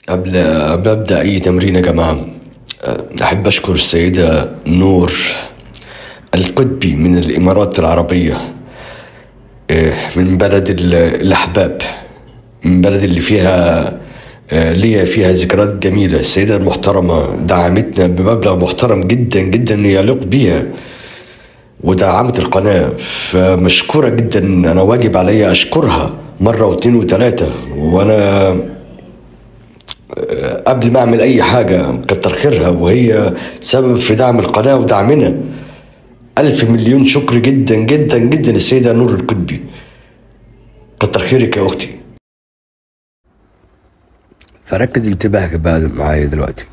قبل قبل أبدأ أي تمرين يا جماعة أه، أحب أشكر السيدة نور القطبي من الإمارات العربية أه، من بلد ال- الأحباب من بلد اللي فيها أه، ليا فيها ذكريات جميلة السيدة المحترمة دعمتنا بمبلغ محترم جدا جدا يليق بيها ودعمت القناة فمشكورة جدا أنا واجب عليا أشكرها مرة واثنين وثلاثة وأنا قبل ما اعمل اي حاجه كتر خيرها وهي سبب في دعم القناه ودعمنا الف مليون شكر جدا جدا جدا السيده نور القطبي كتر خيرك يا اختي فركز انتباهك بقى معايا دلوقتي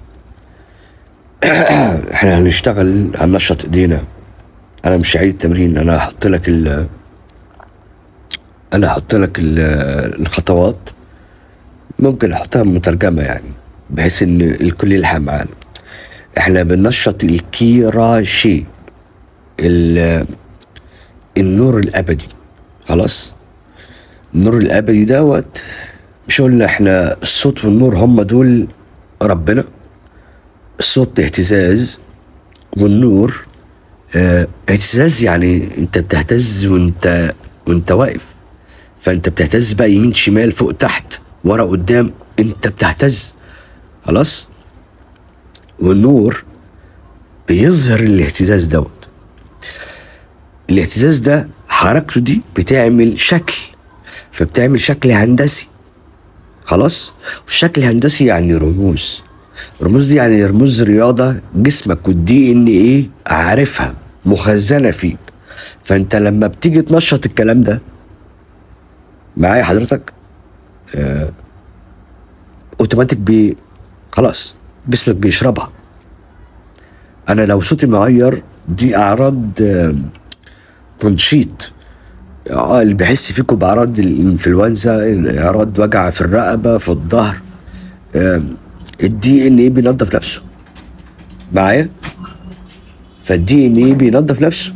احنا هنشتغل هننشط ايدينا انا مش هعيد التمرين انا هحط لك ال انا هحط لك ال- الخطوات ممكن احطها مترجمه يعني بحيث ان الكل يلحق معانا احنا بننشط الكيراشي ال- النور الابدي خلاص النور الابدي دوت مش قلنا احنا الصوت والنور هم دول ربنا الصوت اهتزاز والنور اه اهتزاز يعني انت بتهتز وانت وانت واقف فانت بتهتز بقى يمين شمال فوق تحت ورا قدام انت بتهتز خلاص والنور بيظهر الاهتزاز دوت الاهتزاز ده حركته دي بتعمل شكل فبتعمل شكل هندسي خلاص والشكل الهندسي يعني رموز رموز دي يعني رموز رياضة جسمك والدي ان ايه عارفها مخزنة فيك فانت لما بتيجي تنشط الكلام ده معايا حضرتك آه اوتوماتيك بي خلاص جسمك بيشربها انا لو صوتي مغير دي اعراض آه تنشيط اه اللي بيحس فيكم باعراض الانفلونزا اعراض وجع في الرقبه في الظهر آه الدي ان ايه بينظف نفسه معايا فالدي ان ايه بينظف نفسه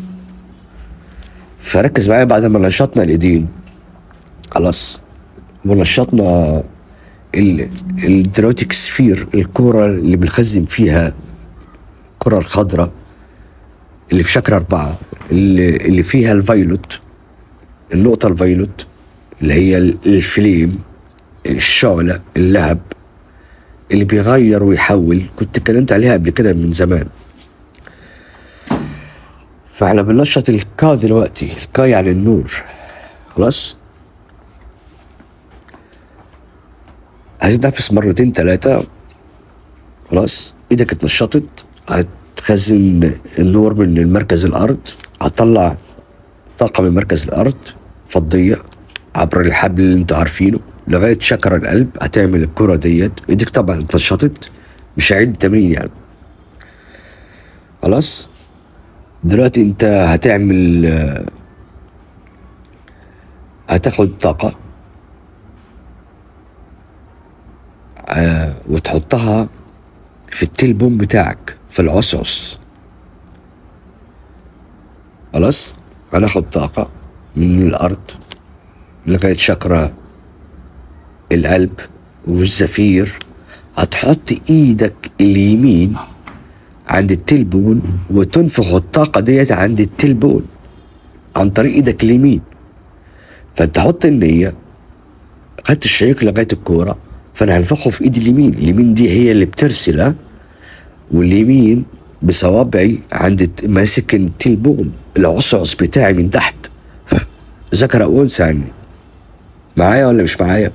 فركز معايا بعد ما نشطنا الايدين خلاص ونشطنا ال- الدروتيك سفير الكرة اللي بنخزن فيها الكرة الخضراء اللي في شكل أربعة اللي, اللي فيها الفيلوت النقطة الفيلوت اللي هي ال- الفليم الشعلة اللهب اللي بيغير ويحول كنت اتكلمت عليها قبل كده من زمان فاحنا بننشط الكا دلوقتي الكا يعني النور خلاص هتتنفس مرتين ثلاثة خلاص ايدك اتنشطت هتخزن النور من المركز الارض هتطلع طاقة من مركز الارض فضية عبر الحبل اللي انتوا عارفينه لغاية شكر القلب هتعمل الكرة ديت ايدك طبعا اتنشطت مش هعيد التمرين يعني خلاص دلوقتي انت هتعمل آه، هتاخد طاقة آه، وتحطها في التلبون بتاعك في العصعص خلاص هناخد طاقة من الأرض لغاية شكرة القلب والزفير هتحط ايدك اليمين عند التلبون وتنفخ الطاقة ديت عند التلبون عن طريق ايدك اليمين فانت حط النية خدت الشريك لغاية الكورة فانا هنفخه في ايدي اليمين اليمين دي هي اللي بترسل ها واليمين بصوابعي عند الت- ماسك التلبون العصعص بتاعي من تحت ذكر او انثى يعني معايا ولا مش معايا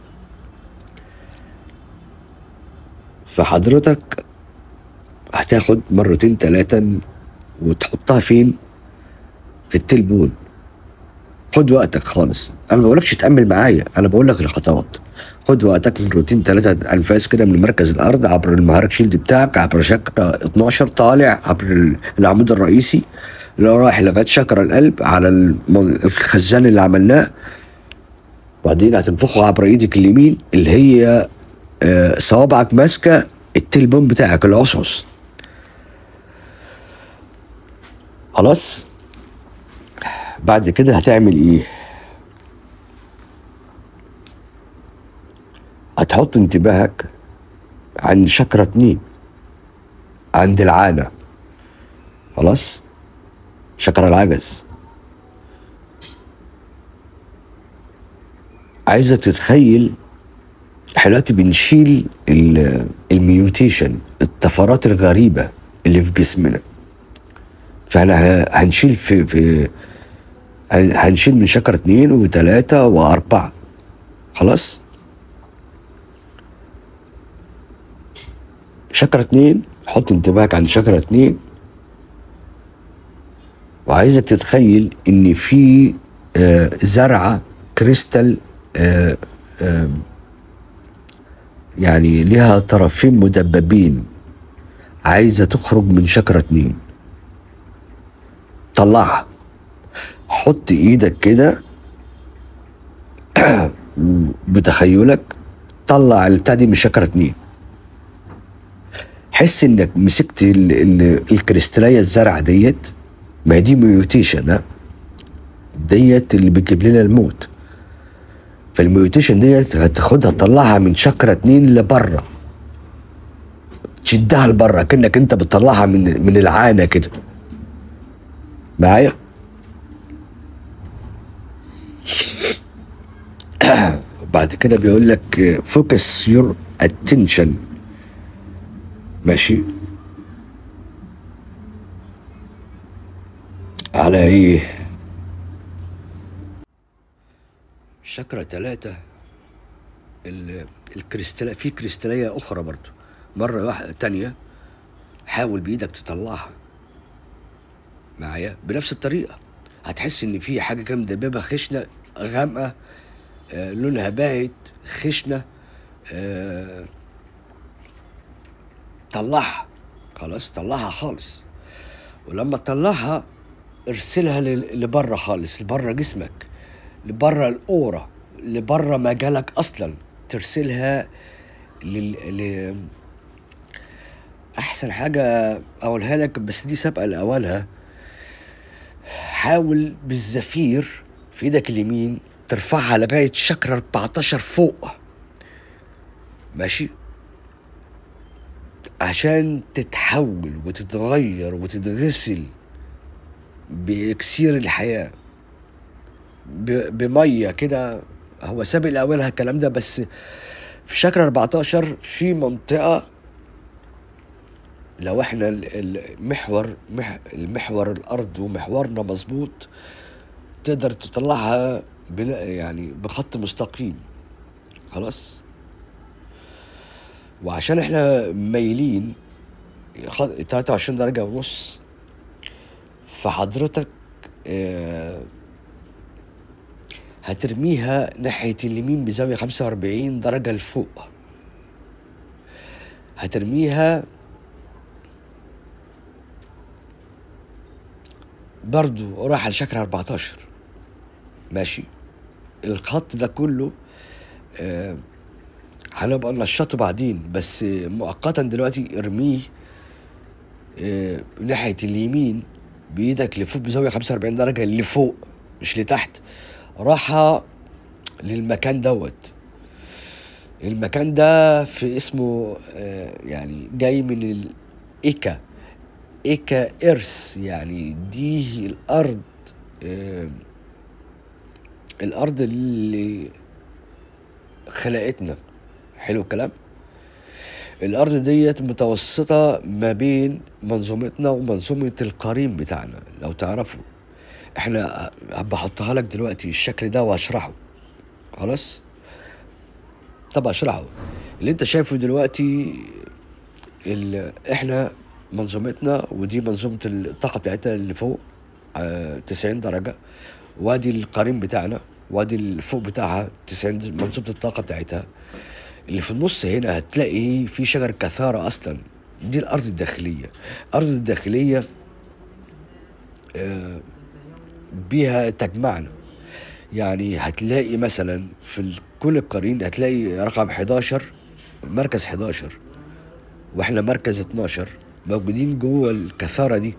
فحضرتك هتاخد مرتين تلاتة وتحطها فين في التلبون خد وقتك خالص انا ما بقولكش تأمل معايا انا بقول لك الخطوات خد وقتك مرتين ثلاثة انفاس كده من مركز الارض عبر المهارك شيلد بتاعك عبر شكرة 12 طالع عبر ال- العمود الرئيسي اللي هو رايح لغايه شكر القلب على الم- الخزان اللي عملناه وبعدين هتنفخه عبر ايدك اليمين اللي هي آه، صوابعك ماسكه التلبون بتاعك العصعص خلاص بعد كده هتعمل ايه هتحط انتباهك عند شكرة اتنين عند العانة خلاص شكر العجز عايزك تتخيل احنا دلوقتي بنشيل ال- الميوتيشن الطفرات الغريبة اللي في جسمنا فاحنا ه- هنشيل في في هن- هنشيل من شكر اتنين وتلاتة وأربعة خلاص شكر اتنين حط انتباهك عند شكر اتنين وعايزك تتخيل ان في آه، زرعة كريستال آه، آه، يعني لها طرفين مدببين عايزة تخرج من شكرة اتنين طلعها حط ايدك كده بتخيلك طلع البتاع دي من شكرة اتنين حس انك مسكت ال ال الكريستالية الزرعة ديت ما هي دي ميوتيشن ها ديت اللي بتجيب لنا الموت فالميوتيشن ديت هتاخدها تطلعها من شكرة اتنين لبره تشدها لبره كأنك انت بتطلعها من من العانة كده معايا بعد كده بيقول لك فوكس يور اتنشن ماشي على ايه شكرة ثلاثة ال- الكريستال في كريستالية أخرى برضو مرة واحدة تانية حاول بإيدك تطلعها معايا بنفس الطريقة هتحس إن في حاجة كده مدببة خشنة غامقة آه لونها باهت خشنة آه طلعها خلاص طلعها خالص ولما تطلعها ارسلها لل- لبره خالص لبره جسمك لبره الأورا لبره مجالك أصلا ترسلها لل... ل... أحسن حاجة أقولها لك بس دي سابقة لأوانها حاول بالزفير في إيدك اليمين ترفعها لغاية شكر 14 فوق ماشي عشان تتحول وتتغير وتتغسل بإكسير الحياة ب- بمية كده هو سابق لأولها الكلام ده بس في شكل 14 في منطقة لو احنا ال- المحور مح المحور الأرض ومحورنا مظبوط تقدر تطلعها بلا يعني بخط مستقيم خلاص وعشان احنا مايلين خ- 23 درجة ونص فحضرتك آه، هترميها ناحية اليمين بزاوية 45 درجة لفوق هترميها برضو راح لشكل 14 ماشي الخط ده كله آه، هنبقى نشطه بعدين بس مؤقتا دلوقتي ارميه آه، ناحية اليمين بإيدك لفوق بزاوية 45 درجة لفوق مش لتحت راحة للمكان دوت المكان ده في اسمه آه، يعني جاي من الإيكا إيكا إرس يعني دي الأرض آه، الأرض اللي خلقتنا حلو الكلام الأرض ديت متوسطة ما بين منظومتنا ومنظومة القرين بتاعنا لو تعرفوا احنا بحطها لك دلوقتي الشكل ده واشرحه خلاص طب اشرحه اللي انت شايفه دلوقتي ال... احنا منظومتنا ودي منظومة الطاقة بتاعتنا اللي فوق آه 90 درجة وادي القرين بتاعنا وادي الفوق بتاعها 90 د- منظومة الطاقة بتاعتها اللي في النص هنا هتلاقي في شجر كثارة أصلا دي الأرض الداخلية الأرض الداخلية آه بيها تجمعنا يعني هتلاقي مثلا في ال- كل القرين هتلاقي رقم 11 مركز 11 واحنا مركز 12 موجودين جوه الكثاره دي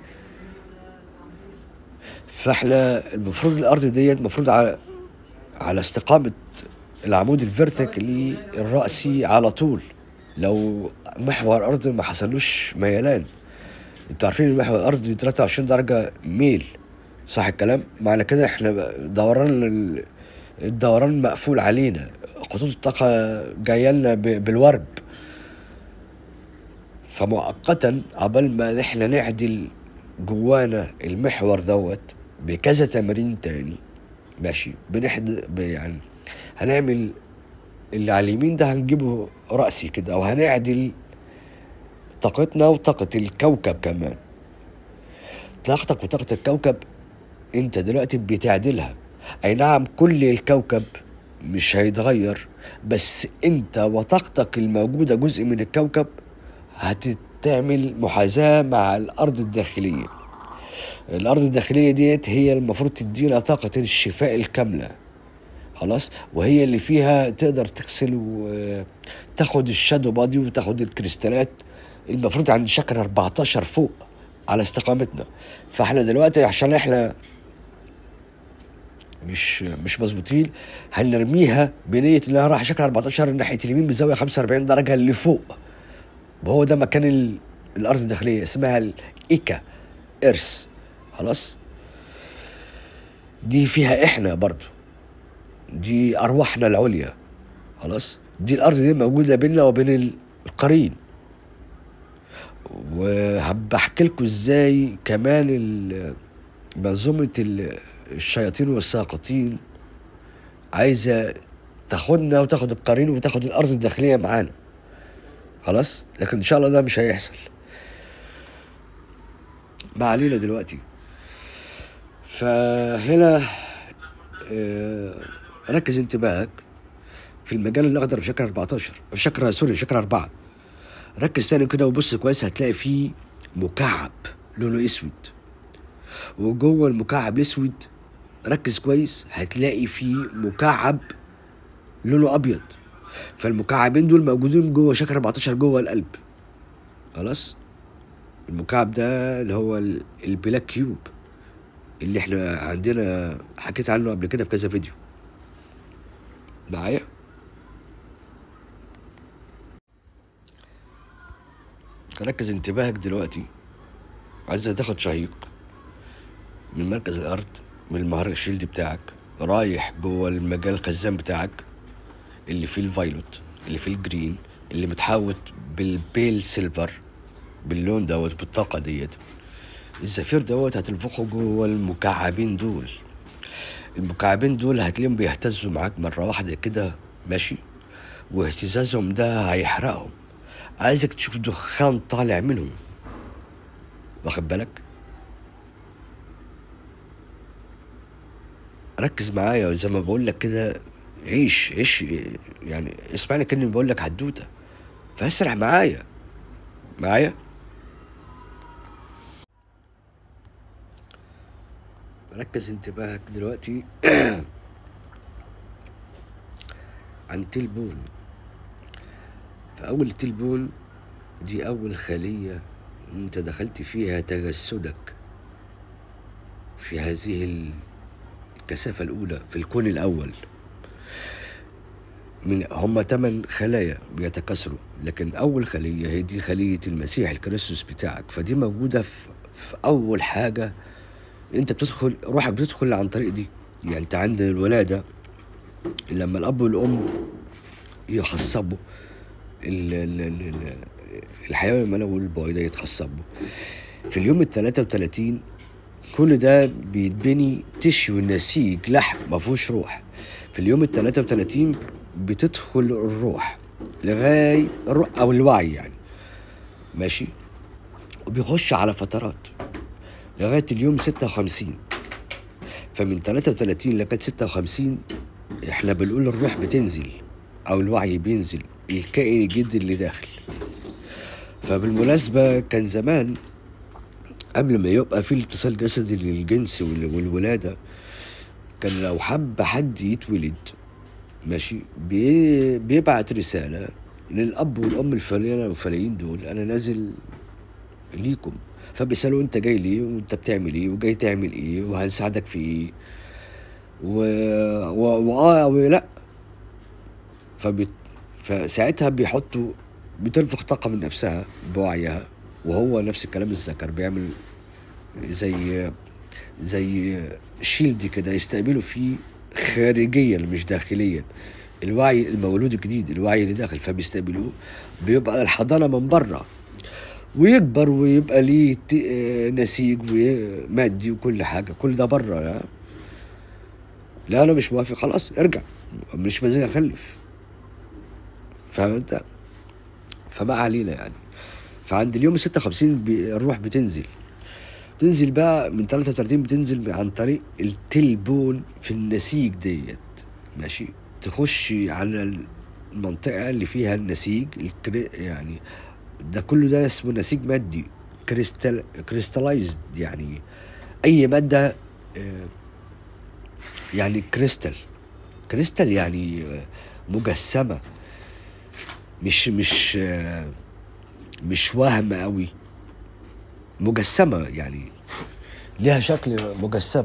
فاحنا المفروض الارض ديت المفروض على على استقامه العمود الفيرتيكالي الرأسي على طول لو محور الارض ما حصلوش ميلان انتوا عارفين ان محور الارض 23 درجه ميل صح الكلام معنى كده احنا دوران ال- الدوران مقفول علينا خطوط الطاقه جايه لنا ب- بالورب فمؤقتا عبال ما احنا نعدل جوانا المحور دوت بكذا تمرين تاني ماشي بنحد ب- يعني هنعمل اللي على اليمين ده هنجيبه رأسي كده او هنعدل طاقتنا وطاقة الكوكب كمان طاقتك وطاقة الكوكب انت دلوقتي بتعدلها اي نعم كل الكوكب مش هيتغير بس انت وطاقتك الموجودة جزء من الكوكب هتتعمل محاذاة مع الأرض الداخلية الأرض الداخلية ديت هي المفروض تدينا طاقة الشفاء الكاملة خلاص وهي اللي فيها تقدر تغسل وتاخد الشادو بادي وتاخد الكريستالات المفروض عند شكل 14 فوق على استقامتنا فاحنا دلوقتي عشان احنا مش مش مظبوطين هنرميها بنية انها رايحة شكل 14 ناحية اليمين بزاوية 45 درجة اللي فوق وهو ده مكان ال... الارض الداخليه اسمها الايكا ارث خلاص دي فيها احنا برضو دي ارواحنا العليا خلاص دي الارض دي موجوده بيننا وبين ال- القرين وهبحكي لكم ازاي كمان ال- منظومه ال- الشياطين والساقطين عايزه تاخدنا وتاخد القرين وتاخد الارض الداخليه معانا خلاص لكن ان شاء الله ده مش هيحصل ما علينا دلوقتي فهنا آه، ركز انتباهك في المجال الاخضر في شكل 14 في شكل سوري شكل 4 ركز تاني كده وبص كويس هتلاقي فيه مكعب لونه اسود وجوه المكعب الاسود ركز كويس هتلاقي فيه مكعب لونه ابيض فالمكعبين دول موجودين جوه شكل 14 جوه القلب خلاص المكعب ده اللي هو ال- البلاك كيوب اللي احنا عندنا حكيت عنه قبل كده في كذا فيديو معايا ركز انتباهك دلوقتي عايز تاخد شهيق من مركز الارض من المهر الشيلد بتاعك رايح جوه المجال الخزان بتاعك اللي فيه الفايلوت اللي فيه الجرين اللي متحوط بالبيل سيلفر باللون دوت بالطاقة ديت الزفير دوت هتنفخه جوه المكعبين دول المكعبين دول هتلاقيهم بيهتزوا معاك مرة واحدة كده ماشي واهتزازهم ده هيحرقهم عايزك تشوف دخان طالع منهم واخد بالك ركز معايا زي ما بقول لك كده عيش عيش يعني اسمعني كاني بقول لك حدوته فاسرع معايا معايا ركز انتباهك دلوقتي عن تلبون فأول تلبون دي أول خلية أنت دخلت فيها تجسدك في هذه الكثافة الأولى في الكون الأول من هم ثمان خلايا بيتكاثروا لكن أول خلية هي دي خلية المسيح الكريستوس بتاعك فدي موجودة في, في أول حاجة أنت بتدخل روحك بتدخل عن طريق دي يعني أنت عند الولادة لما الأب والأم يخصبوا ال- ال- ال- ال- الحيوان المنوي والبويضة يتخصبوا في اليوم ال 33 كل ده بيتبني تشو نسيج لحم ما فيهوش روح في اليوم ال 33 بتدخل الروح لغاية الروح أو الوعي يعني ماشي وبيخش على فترات لغاية اليوم 56 فمن 33 لغاية 56 احنا بنقول الروح بتنزل أو الوعي بينزل الكائن الجديد اللي داخل فبالمناسبة كان زمان قبل ما يبقى في الاتصال جسدي للجنس وال- والولادة كان لو حب حد يتولد ماشي بي بيبعت رسالة للأب والأم الفلانة والفلايين دول أنا نازل ليكم فبيسألوا أنت جاي ليه وأنت بتعمل إيه وجاي تعمل إيه وهنساعدك في إيه و... و... وآه ولا فبت... فساعتها بيحطوا بتنفخ طاقة من نفسها بوعيها وهو نفس الكلام الذكر بيعمل زي زي شيلد كده يستقبلوا فيه خارجيا مش داخليا الوعي المولود الجديد الوعي اللي داخل فبيستقبلوه بيبقى الحضانة من بره ويكبر ويبقى ليه ت- آه، نسيج ومادي وكل حاجة كل ده بره لا لا أنا مش موافق خلاص ارجع مش مزاج أخلف فاهم أنت فما علينا يعني فعند اليوم 56 بي- الروح بتنزل تنزل بقى من 33 بتنزل عن طريق التلبون في النسيج ديت ماشي تخش على المنطقة اللي فيها النسيج الكري يعني ده كله ده اسمه نسيج مادي كريستال كريستالايزد يعني أي مادة آه، يعني كريستال كريستال يعني آه، مجسمة مش مش آه، مش وهم قوي مجسمة يعني ليها شكل مجسم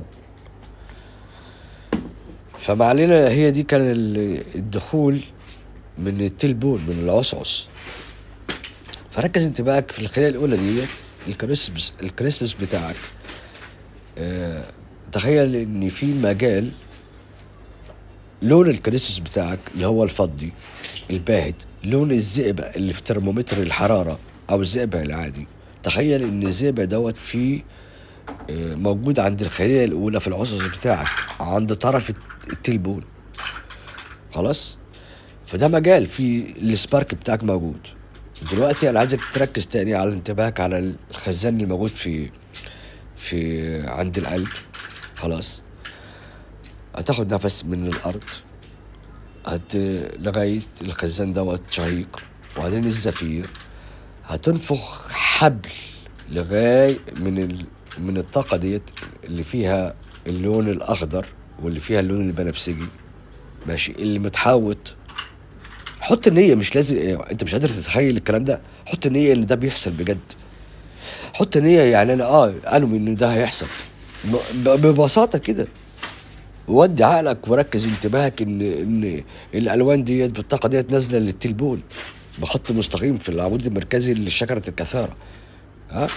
فما علينا هي دي كان ال- الدخول من التلبون من العصعص فركز انتباهك في الخلية الأولى ديت الكريستوس الكريستوس بتاعك آه تخيل إن في مجال لون الكريستوس بتاعك اللي هو الفضي الباهت لون الزئبق اللي في ترمومتر الحرارة أو الزئبق العادي تخيل إن الزئبق دوت فيه آه، موجود عند الخلية الأولى في العصص بتاعك عند طرف التلبون خلاص فده مجال في السبارك بتاعك موجود دلوقتي أنا عايزك تركز تاني على انتباهك على الخزان اللي موجود في في عند القلب خلاص هتاخد نفس من الأرض هت لغاية الخزان دوت شهيق وبعدين الزفير هتنفخ حبل لغاية من ال... من الطاقة ديت اللي فيها اللون الأخضر واللي فيها اللون البنفسجي ماشي اللي متحوط حط النية مش لازم انت مش قادر تتخيل الكلام ده حط النية ان ده بيحصل بجد حط نية يعني انا اه انوي ان ده هيحصل ب- ببساطة كده ودي عقلك وركز انتباهك ان ان الالوان ديت بالطاقه ديت نازله للتلبون بخط مستقيم في العمود المركزي لشجره الكثاره ها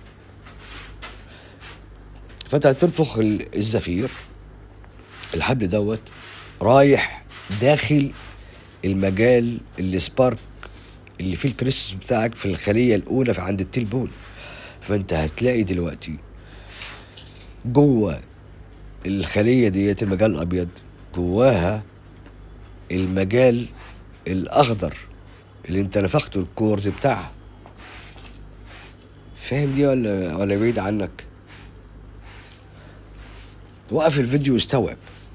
فانت هتنفخ ال- الزفير الحبل دوت رايح داخل المجال السبارك اللي فيه الكريستوس بتاعك في الخليه الاولى في عند التلبون فانت هتلاقي دلوقتي جوه الخلية ديت المجال الأبيض جواها المجال الأخضر اللي أنت نفخته الكورز بتاعها فاهم دي ولا ولا بعيد عنك؟ وقف الفيديو واستوعب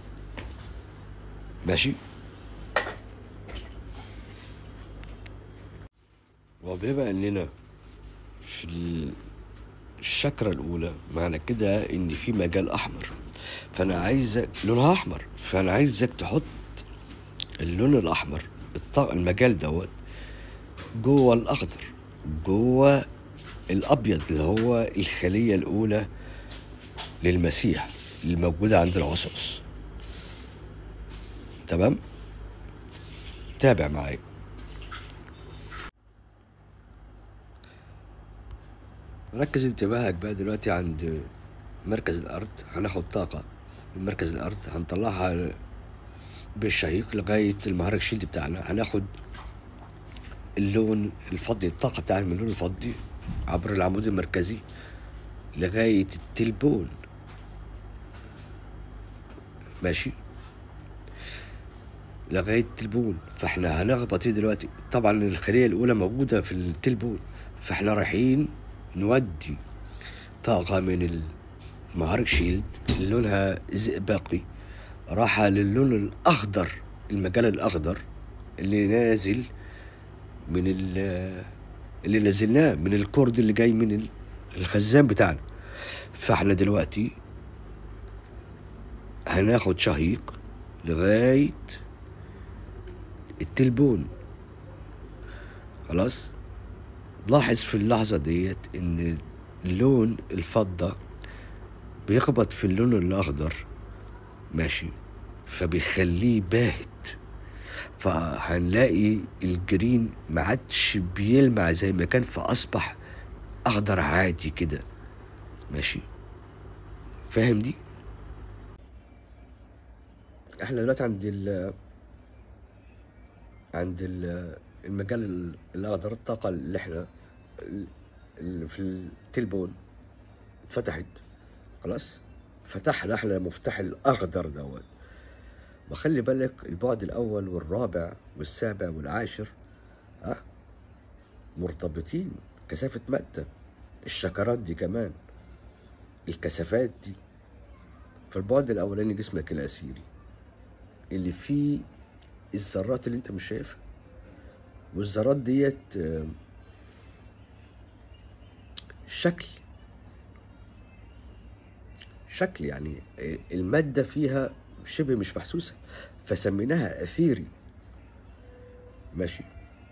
ماشي؟ وبما اننا في ال- الشكرة الأولى معنى كده إن في مجال أحمر فأنا عايزك لونها أحمر فأنا عايزك تحط اللون الأحمر الط- المجال دوت جوه الأخضر جوه الأبيض اللي هو الخلية الأولى للمسيح اللي موجودة عند العصعص تمام؟ تابع معايا ركز انتباهك بقى دلوقتي عند مركز الأرض هناخد طاقة من مركز الأرض هنطلعها بالشهيق لغاية المهرج شيلد بتاعنا هناخد اللون الفضي الطاقة بتاعنا من اللون الفضي عبر العمود المركزي لغاية التلبون ماشي لغاية التلبون فاحنا هنخبط ايه دلوقتي طبعا الخلية الأولى موجودة في التلبون فاحنا رايحين نودي طاقة من المهارك شيلد اللي لونها زئبقي راحة للون الأخضر المجال الأخضر اللي نازل من ال- اللي نزلناه من الكورد اللي جاي من ال- الخزان بتاعنا فاحنا دلوقتي هناخد شهيق لغاية التلبون خلاص لاحظ في اللحظة ديت إن لون الفضة بيخبط في اللون الأخضر ماشي فبيخليه باهت فهنلاقي الجرين ما عادش بيلمع زي ما كان فاصبح اخضر عادي كده ماشي فاهم دي احنا دلوقتي عند ال عند ال- المجال ال- الاخضر الطاقه اللي احنا ال- ال- في التلبون اتفتحت خلاص فتحنا احنا مفتاح الاخضر دوت وخلي بالك البعد الاول والرابع والسابع والعاشر ها مرتبطين كثافه ماده الشكرات دي كمان الكثافات دي فالبعد الاولاني جسمك الاسيري اللي فيه الذرات اللي انت مش شايفها والذرات ديت آه، شكل شكل يعني آه، المادة فيها شبه مش محسوسة فسميناها أثيري ماشي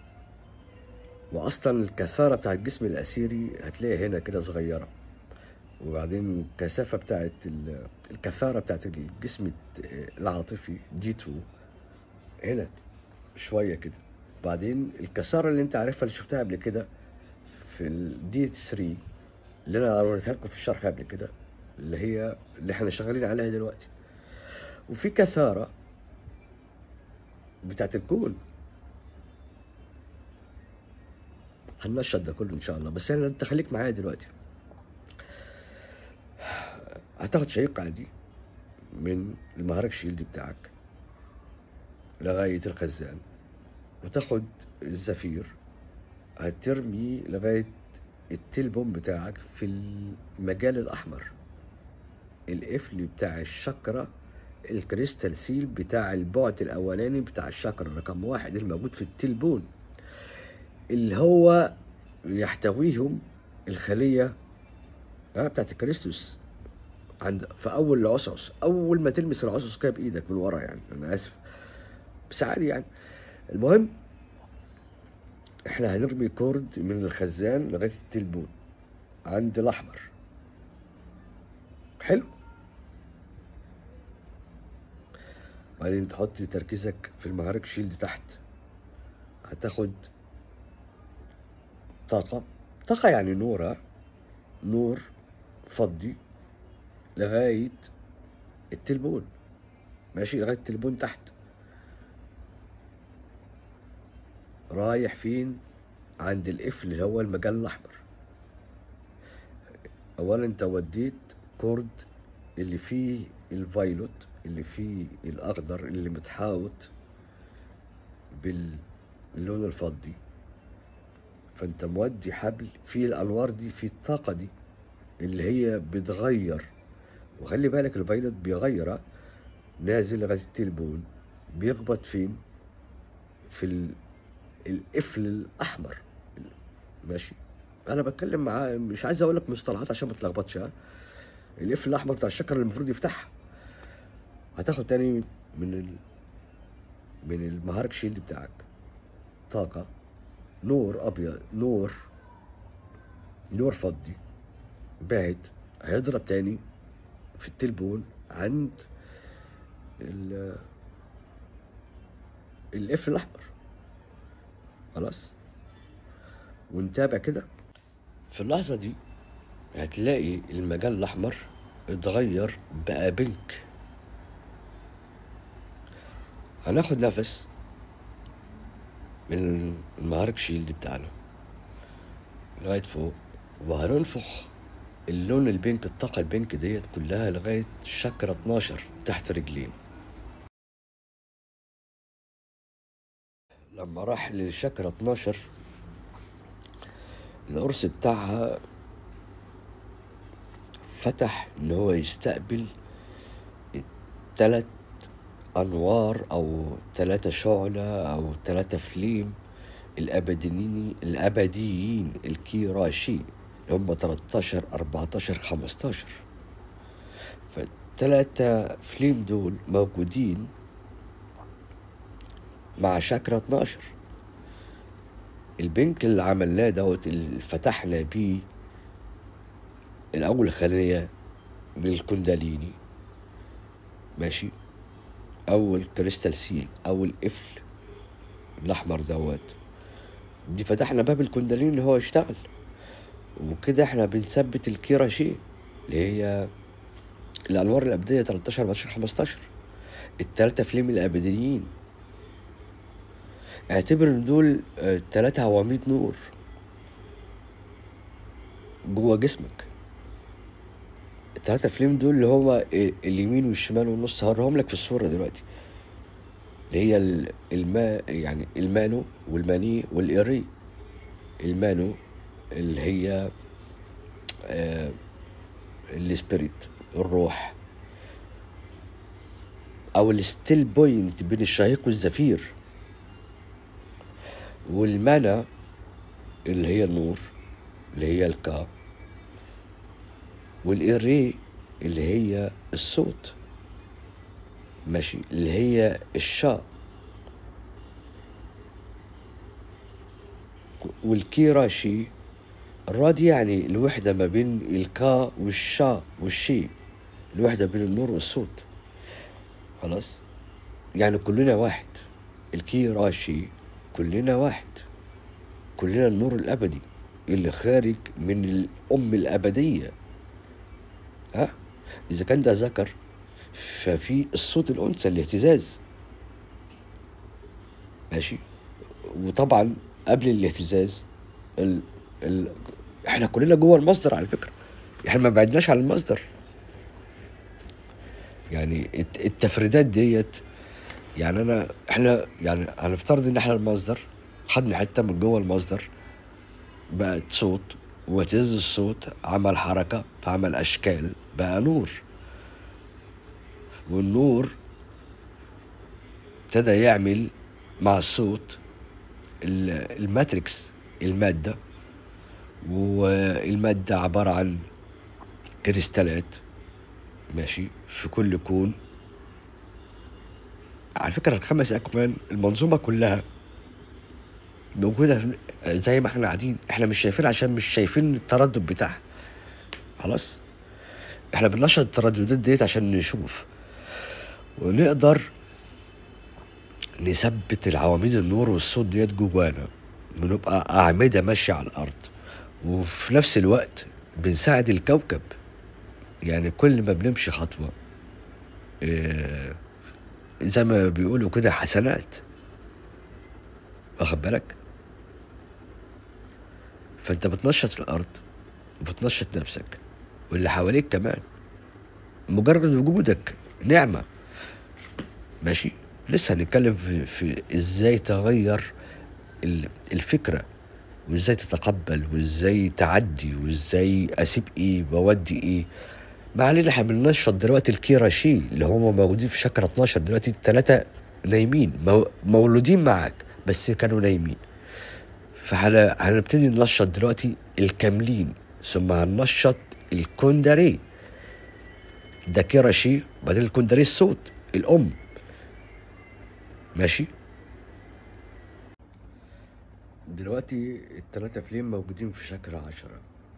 وأصلا الكثارة بتاعت الجسم الأثيري هتلاقيها هنا كده صغيرة وبعدين الكثافة بتاعت ال- الكثارة بتاعت الجسم الت- العاطفي دي 2 هنا شوية كده بعدين الكثارة اللي انت عارفها اللي شفتها قبل كده في الدي 3 اللي انا وريتها لكم في الشرح قبل كده اللي هي اللي احنا شغالين عليها دلوقتي وفي كثارة بتاعت الكون هننشط ده كله ان شاء الله بس انا انت خليك معايا دلوقتي هتاخد شهيق عادي من المهرج شيلد بتاعك لغاية الخزان وتاخد الزفير هترمي لغاية التلبون بتاعك في المجال الأحمر القفل بتاع الشكرة الكريستال سيل بتاع البعد الأولاني بتاع الشكرة رقم واحد الموجود في التلبون اللي هو يحتويهم الخلية آه، بتاعت الكريستوس عند في أول العصعص أول ما تلمس العصعص كده بإيدك من ورا يعني أنا آسف بس عادي يعني المهم احنا هنرمي كورد من الخزان لغايه التلبون عند الاحمر حلو بعدين تحط تركيزك في المعارك شيلد تحت هتاخد طاقة طاقة يعني نور ها؟ نور فضي لغاية التلبون ماشي لغاية التلبون تحت رايح فين عند القفل اللي هو المجال الاحمر اولا انت وديت كورد اللي فيه الفايلوت اللي فيه الاخضر اللي متحاوط باللون الفضي فانت مودي حبل فيه الانوار دي فيه الطاقه دي اللي هي بتغير وخلي بالك الفايلوت بيغير ها؟ نازل لغايه التلبون بيخبط فين في ال... القفل الاحمر ماشي انا بتكلم معاه مش عايز اقول لك مصطلحات عشان ما تلخبطش ها القفل الاحمر بتاع الشكر اللي المفروض يفتحها هتاخد تاني من ال... من المهارك شيلد بتاعك طاقة نور أبيض نور نور فضي باهت هيضرب تاني في التلبون عند ال القفل الأحمر خلاص ونتابع كده في اللحظة دي هتلاقي المجال الأحمر اتغير بقى بينك هناخد نفس من المهارك شيلد بتاعنا لغاية فوق وهننفخ اللون البينك الطاقة البينك ديت كلها لغاية شكرة 12 تحت رجلين لما راح للشكرة 12 القرص بتاعها فتح ان هو يستقبل تلات انوار او تلاتة شعلة او تلاتة فليم الابديين الابديين الكيراشي اللي هم 13 14 15 فالتلاتة فليم دول موجودين مع شاكرا 12 البنك اللي عملناه دوت اللي فتحنا بيه الأول خلية للكنداليني ماشي أو الكريستال سيل أو القفل الاحمر دوت دي فتحنا باب الكندالين ان هو يشتغل وكده احنا بنثبت الكيراشي اللي هي الانوار الابديه 13 14 15 التلاتة فليم الابديين اعتبر ان دول آه، تلاتة عواميد نور جوه جسمك التلاتة فليم دول اللي هو اليمين والشمال والنص هوريهم لك في الصورة دلوقتي اللي هي ال- الماء يعني المانو والماني والإيري المانو اللي هي آه السبيريت الروح او الستيل بوينت بين الشهيق والزفير والمانا اللي هي النور اللي هي الكا والايري اللي هي الصوت ماشي اللي هي الشاء والكيراشي الراد يعني الوحدة ما بين الكا والشا والشي الوحدة بين النور والصوت خلاص يعني كلنا واحد الكيراشي كلنا واحد كلنا النور الأبدي اللي خارج من الأم الأبدية ها إذا كان ده ذكر ففي الصوت الأنثى الاهتزاز ماشي وطبعا قبل الاهتزاز ال... ال... احنا كلنا جوه المصدر على فكره احنا ما بعدناش عن المصدر يعني الت- التفريدات ديت يعني انا احنا يعني هنفترض ان احنا المصدر خدنا حته من جوه المصدر بقت صوت وتز الصوت عمل حركه فعمل اشكال بقى نور والنور ابتدى يعمل مع الصوت ال- الماتريكس المادة والمادة عبارة عن كريستالات ماشي في كل كون على فكرة الخمس أكوان المنظومة كلها موجودة في- زي ما احنا قاعدين احنا مش شايفين عشان مش شايفين التردد بتاعها خلاص احنا بننشط الترددات ديت عشان نشوف ونقدر نثبت العواميد النور والصوت ديت جوانا بنبقى أعمدة ماشية على الأرض وفي نفس الوقت بنساعد الكوكب يعني كل ما بنمشي خطوة آه، زي ما بيقولوا كده حسنات واخد بالك فانت بتنشط الأرض وبتنشط نفسك واللي حواليك كمان مجرد وجودك نعمة ماشي لسه هنتكلم في, في ازاي تغير ال- الفكرة وازاي تتقبل وازاي تعدي وازاي اسيب ايه بودي ايه ما علينا احنا بننشط دلوقتي الكيراشي اللي هم موجودين في شكرة 12 دلوقتي الثلاثة نايمين مو- مولودين معاك بس كانوا نايمين فهنبتدي ننشط دلوقتي الكاملين ثم هننشط الكونداري ده كيراشي بعدين الكونداري الصوت الأم ماشي دلوقتي التلاتة فليم موجودين في شكل عشرة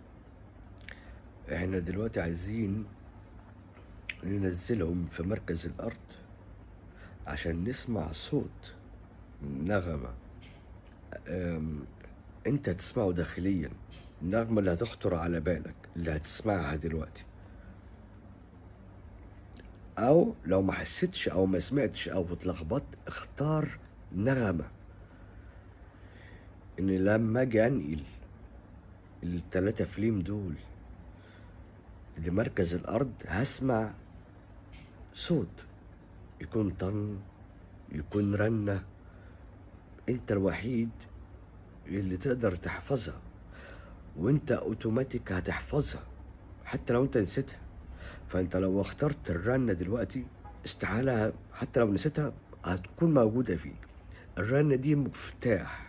احنا دلوقتي عايزين ننزلهم في مركز الأرض عشان نسمع صوت نغمة أم، انت تسمعه داخليا النغمة اللي هتخطر على بالك اللي هتسمعها دلوقتي او لو ما حسيتش او ما سمعتش او اتلخبطت اختار نغمة ان لما اجي انقل التلاتة فليم دول لمركز الارض هسمع صوت يكون طن يكون رنة انت الوحيد اللي تقدر تحفظها وانت اوتوماتيك هتحفظها حتى لو انت نسيتها فانت لو اخترت الرنة دلوقتي استحالة حتى لو نسيتها هتكون موجودة فيك الرنة دي مفتاح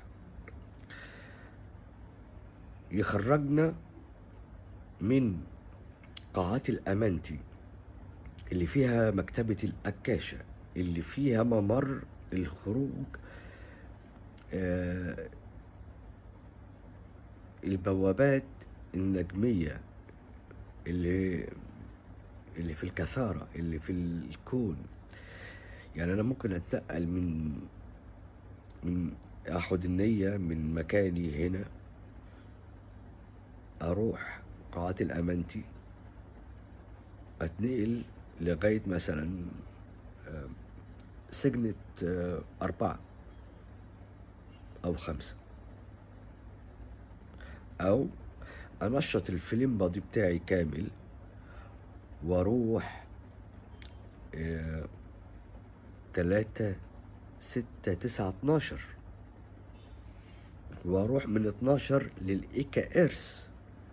يخرجنا من قاعات الأمانتي اللي فيها مكتبة الأكاشة اللي فيها ممر الخروج آه البوابات النجمية اللي اللي في الكثارة اللي في الكون يعني أنا ممكن أتنقل من من اخد النية من مكاني هنا اروح قاعات الامانتي اتنقل لغاية مثلا آه، سجنة آه، أربعة أو خمسة أو أنشط الفيلم بادي بتاعي كامل وأروح آه، تلاتة ستة تسعة اتناشر وأروح من اتناشر للإيكا إرس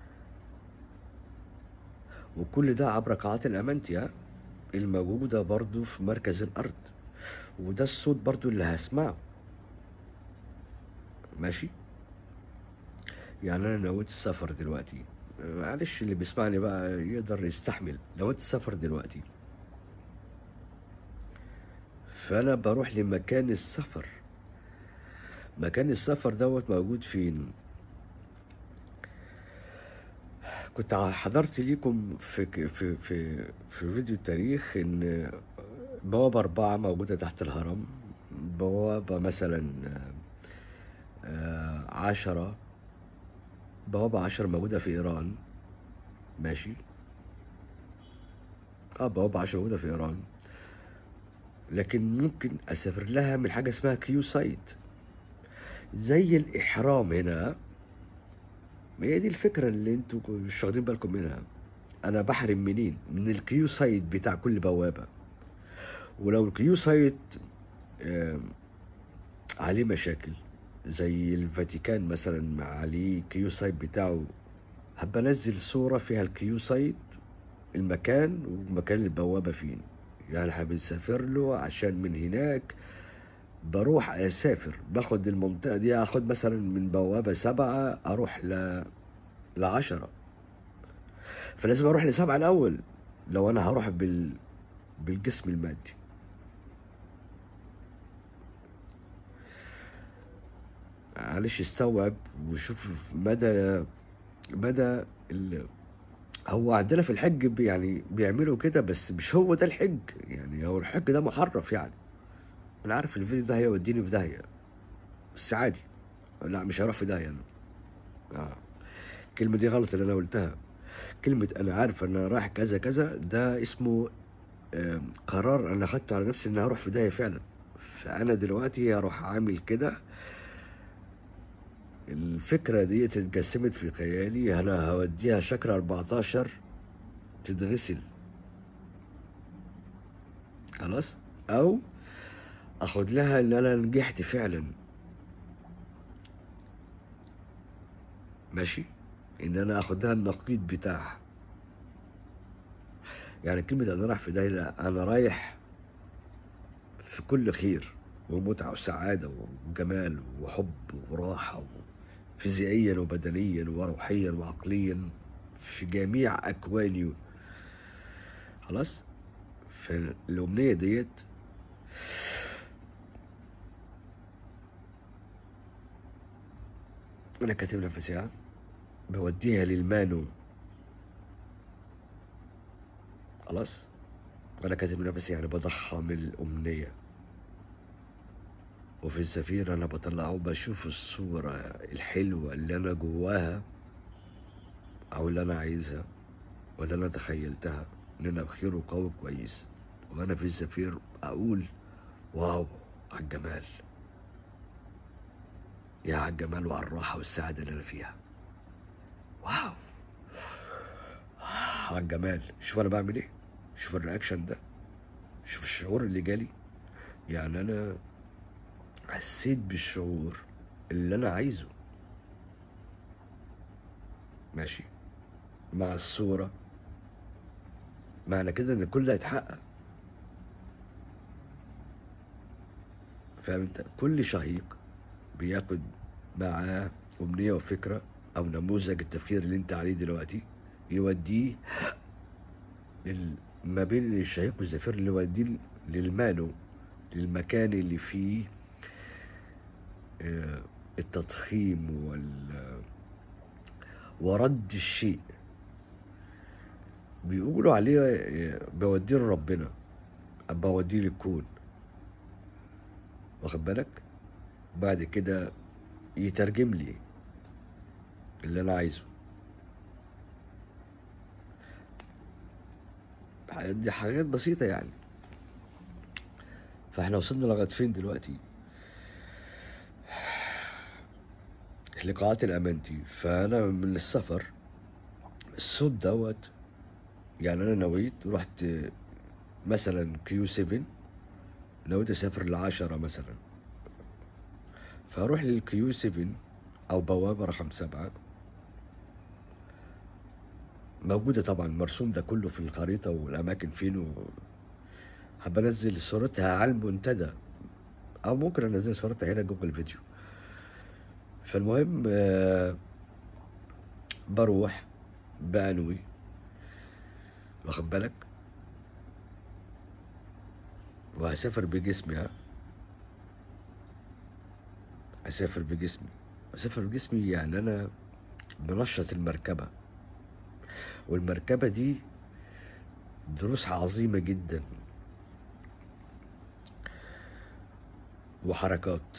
وكل ده عبر قاعات الأمانتيا الموجودة برضو في مركز الأرض وده الصوت برضو اللي هسمعه ماشي يعني أنا نويت السفر دلوقتي معلش اللي بيسمعني بقى يقدر يستحمل نويت السفر دلوقتي فأنا بروح لمكان السفر مكان السفر دوت موجود فين كنت حضرت ليكم في في في في فيديو التاريخ ان بوابة أربعة موجودة تحت الهرم بوابة مثلا آه، عشرة بوابة عشرة موجودة في إيران ماشي اه بوابة عشرة موجودة في إيران لكن ممكن أسافر لها من حاجة اسمها كيو سايت زي الإحرام هنا ما هي دي الفكرة اللي انتوا مش واخدين بالكم منها أنا بحرم منين؟ من الكيو سايت بتاع كل بوابة ولو الكيو سايت آم، عليه مشاكل زي الفاتيكان مثلا عليه كيو سايت بتاعه هبقى انزل صورة فيها الكيو سايت المكان ومكان البوابة فين يعني هبنسافر له عشان من هناك بروح اسافر باخد المنطقة دي اخد مثلا من بوابة سبعة اروح ل لعشرة فلازم اروح لسبعة الاول لو انا هروح بال بالجسم المادي معلش استوعب وشوف مدى مدى ال... هو عندنا في الحج بي- يعني بيعملوا كده بس مش هو ده الحج يعني هو الحج ده محرف يعني انا عارف الفيديو ده هيوديني في داهيه بس عادي لا مش هروح في داهيه انا آه. الكلمه دي غلط اللي انا قلتها كلمه انا عارف ان انا رايح كذا كذا ده اسمه آم، قرار انا اخدته على نفسي ان هروح في داهيه فعلا فانا دلوقتي هروح عامل كده الفكرة دي اتجسمت في خيالي أنا هوديها شكر 14 تتغسل خلاص أو أخد لها إن أنا نجحت فعلا ماشي إن أنا أخد لها النقيض بتاعها يعني كلمة أنا رايح في ده لا أنا رايح في كل خير ومتعة وسعادة وجمال وحب وراحة فيزيائيا وبدنيا وروحيا وعقليا في جميع أكواني خلاص فالأمنية ديت أنا كاتب لها في ساعة بوديها للمانو خلاص أنا كاتب نفسي يعني بضخم الأمنية وفي السفير أنا بطلعه بشوف الصورة الحلوة اللي أنا جواها أو اللي أنا عايزها واللي أنا تخيلتها إن أنا بخير وقوي كويس وأنا في السفير أقول واو على الجمال يا على الجمال وعلى الراحة والسعادة اللي أنا فيها واو على الجمال شوف أنا بعمل إيه شوف الرياكشن ده شوف الشعور اللي جالي يعني أنا حسيت بالشعور اللي انا عايزه ماشي مع الصورة معنى كده ان كل ده هيتحقق فاهم انت كل شهيق بياخد معاه امنية وفكرة او نموذج التفكير اللي انت عليه دلوقتي يوديه لل... ما بين الشهيق والزفير اللي يوديه للمانو للمكان اللي فيه آه، التضخيم وال ورد الشيء بيقولوا عليه آه، بوديه لربنا بوديه للكون واخد بالك بعد كده يترجم لي اللي انا عايزه دي حاجات بسيطة يعني فاحنا وصلنا لغاية فين دلوقتي لقاءات الأمانتي فأنا من السفر الصوت دوت يعني أنا نويت رحت مثلا كيو 7 نويت أسافر لعشرة مثلا فأروح للكيو 7 أو بوابة رقم سبعة موجودة طبعا مرسوم ده كله في الخريطة والأماكن فين و... هبنزل صورتها على المنتدى أو ممكن أنزل صورتها هنا جوجل فيديو فالمهم آه، بروح بأنوي واخد بالك وهسافر بجسمي ها هسافر بجسمي هسافر بجسمي يعني أنا بنشط المركبة والمركبة دي دروسها عظيمة جدا وحركات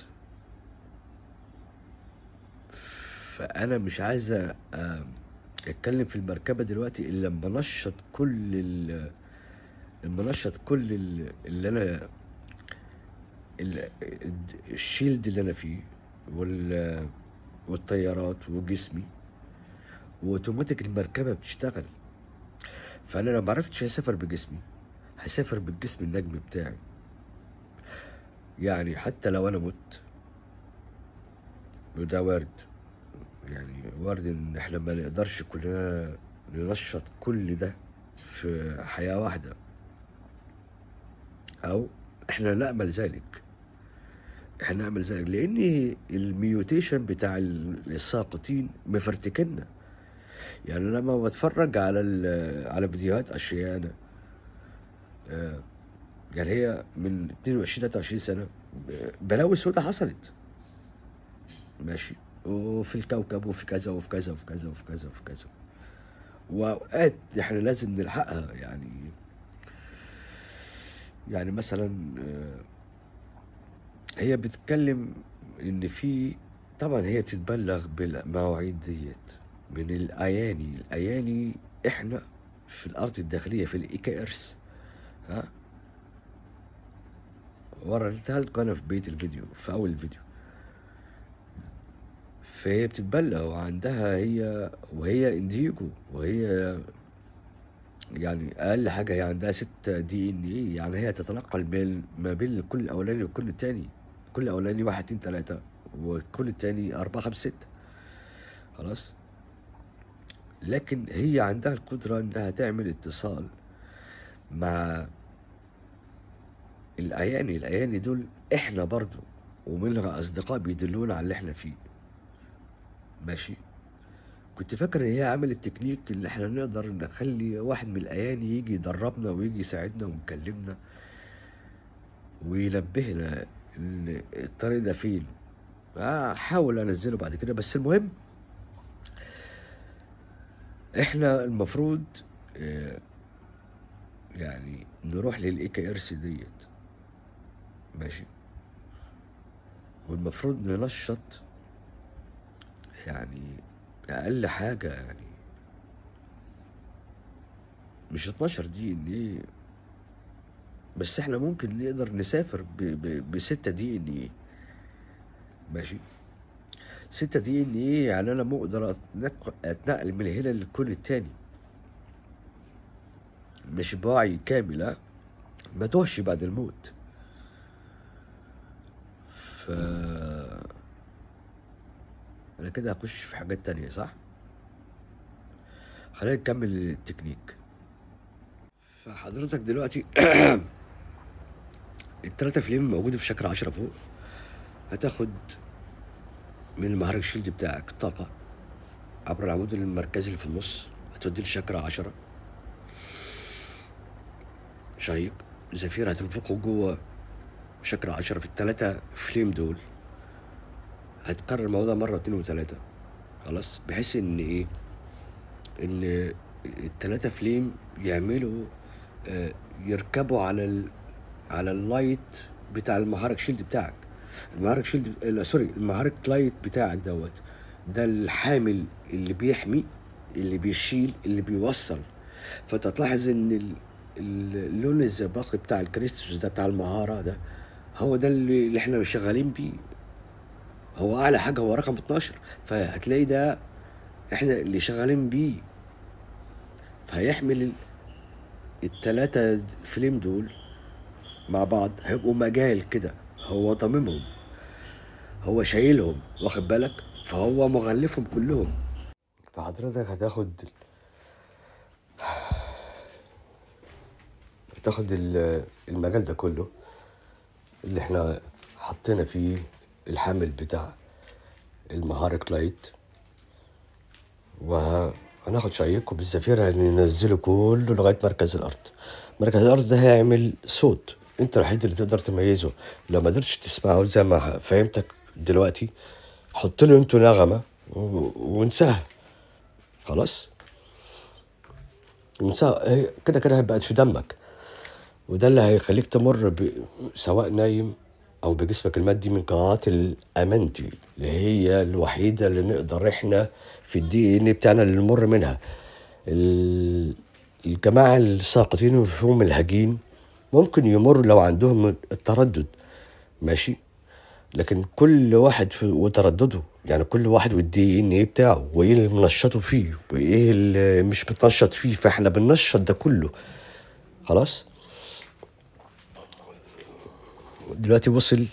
فأنا مش عايز أ- أتكلم في المركبة دلوقتي إلا لما أنشط كل ال لما أنشط كل ال- اللي أنا ال- الشيلد اللي أنا فيه وال والطيارات وجسمي واوتوماتيك المركبة بتشتغل فأنا لو معرفتش هسافر بجسمي هسافر بالجسم النجمي بتاعي يعني حتى لو أنا مت وده وارد يعني وارد إن إحنا ما نقدرش كلنا ننشط كل ده في حياة واحدة أو إحنا نأمل ذلك إحنا نأمل ذلك لأن الميوتيشن بتاع الساقطين مفرتكنا يعني لما بتفرج على ال- على فيديوهات اشياء آه، يعني هي من 22 23 سنه ب- بلاوي سوداء حصلت ماشي وفي الكوكب وفي كذا وفي كذا وفي كذا وفي كذا وفي كذا واوقات احنا لازم نلحقها يعني يعني مثلا آه، هي بتتكلم ان في طبعا هي بتتبلغ بالمواعيد ديت من الاياني الاياني احنا في الارض الداخليه في الايكائرس ها وريتها لكم انا في بيت الفيديو في اول الفيديو فهي بتتبلغ وعندها هي وهي انديجو وهي يعني اقل حاجه هي عندها ستة دي ان ايه يعني هي تتنقل بين ما بين الكل الاولاني والكل التاني كل الاولاني واحد اتنين تلاته والكل التاني اربعه خمسه سته خلاص لكن هي عندها القدره انها تعمل اتصال مع الاياني الاياني دول احنا برضو ومنها اصدقاء بيدلونا على اللي احنا فيه ماشي كنت فاكر ان هي عملت تكنيك ان احنا نقدر نخلي واحد من الاياني يجي يدربنا ويجي يساعدنا ويكلمنا وينبهنا ان الطريق ده فين احاول انزله بعد كده بس المهم احنا المفروض آه، يعني نروح للايكا ارس ديت ماشي والمفروض ننشط يعني اقل حاجه يعني مش 12 دي ان ايه بس احنا ممكن نقدر نسافر ب- ب- بستة دي ان ايه ماشي ستة دي ان ايه يعني انا مقدر أتنق- اتنقل من هنا للكل التاني مش بوعي كامل ها؟ ما توهش بعد الموت ف انا كده هخش في حاجات تانية صح خلينا نكمل التكنيك فحضرتك دلوقتي التلاتة فيلم موجودة في شكل عشرة فوق هتاخد من المهرج شيلد بتاعك طاقة عبر العمود المركزي اللي في النص هتودي لشكرة عشرة شهيق زفير هتنفخه جوه شكرة عشرة في التلاتة فليم دول هتكرر الموضوع مرة اتنين وتلاتة خلاص بحيث ان ايه ان التلاتة فليم يعملوا آه، يركبوا على ال... على اللايت بتاع المهرج شيلد بتاعك المحرك شيلد لا، سوري المحرك لايت بتاعك دوت ده الحامل اللي بيحمي اللي بيشيل اللي بيوصل فانت تلاحظ ان ال- ال- اللون الزئبقي بتاع الكريستوس ده بتاع المهارة ده هو ده اللي, اللي احنا شغالين بيه هو اعلى حاجة هو رقم 12 فهتلاقي ده احنا اللي شغالين بيه فهيحمل ال- التلاتة فيلم دول مع بعض هيبقوا مجال كده هو ضاممهم هو شايلهم واخد بالك فهو مغلفهم كلهم فحضرتك هتاخد هتاخد ال- المجال ده كله اللي احنا حطينا فيه الحامل بتاع المهارك لايت وهناخد شيكه بالزفير هننزله كله لغايه مركز الارض مركز الارض ده هيعمل صوت انت الوحيد اللي تقدر تميزه لو ما قدرتش تسمعه زي ما فهمتك دلوقتي حط له انتوا نغمه و- وانساها خلاص انساها هي كده كده هيبقى في دمك وده اللي هيخليك تمر ب... سواء نايم او بجسمك المادي من قاعات الامانتي اللي هي الوحيده اللي نقدر احنا في الدي ان بتاعنا اللي نمر منها ال... الجماعه الساقطين وفيهم الهجين ممكن يمر لو عندهم التردد ماشي لكن كل واحد في وتردده يعني كل واحد والدي ان ايه بتاعه وايه اللي منشطه فيه وايه اللي مش متنشط فيه فاحنا بننشط ده كله خلاص دلوقتي وصل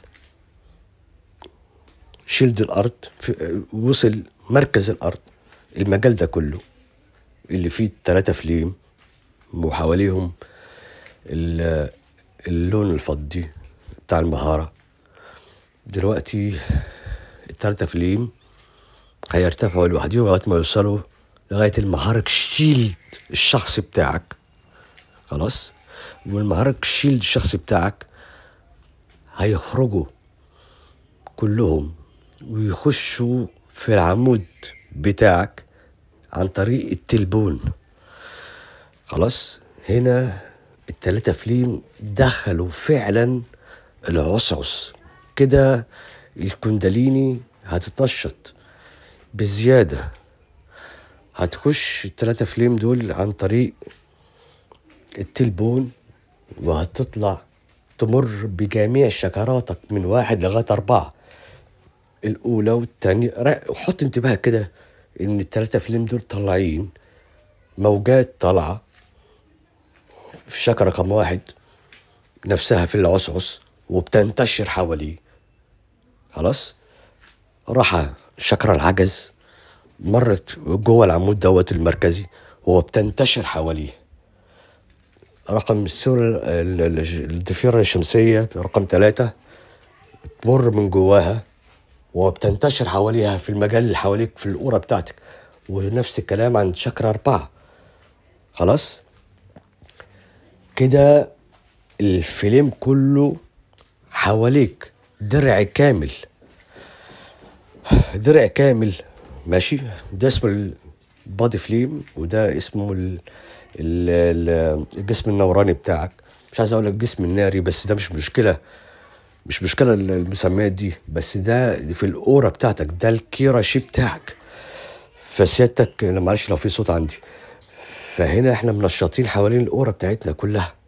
شيلد الارض في وصل مركز الارض المجال ده كله اللي فيه التلاتة فليم وحواليهم ال- اللون الفضي بتاع المهارة دلوقتي التلاتة فليم هيرتفعوا لوحدهم لغاية ما يوصلوا لغاية المهارك شيلد الشخصي بتاعك خلاص ومن المهارك شيلد الشخصي بتاعك هيخرجوا كلهم ويخشوا في العمود بتاعك عن طريق التلبون خلاص هنا التلاتة فليم دخلوا فعلا العصعص كده الكنداليني هتتنشط بزيادة هتخش التلاتة فليم دول عن طريق التلبون وهتطلع تمر بجميع شكراتك من واحد لغاية أربعة الأولى والتانية را- حط انتباهك كده إن التلاتة فيلم دول طالعين موجات طالعة في شكرة رقم واحد نفسها في العصعص وبتنتشر حواليه خلاص راح شكرة العجز مرت جوه العمود دوت المركزي وبتنتشر حواليه رقم السورة ال- ال- الضفيرة الشمسية رقم ثلاثة تمر من جواها وبتنتشر حواليها في المجال اللي حواليك في القورة بتاعتك ونفس الكلام عن شكرا أربعة خلاص كده الفيلم كله حواليك درع كامل درع كامل ماشي ده اسمه البادي فليم وده اسمه ال ال ال الجسم النوراني بتاعك مش عايز اقول لك الجسم الناري بس ده مش مشكله مش مشكله المسميات دي بس ده في الاورا بتاعتك ده الكيراشي بتاعك فسيادتك معلش لو في صوت عندي فهنا احنا منشطين حوالين الاورا بتاعتنا كلها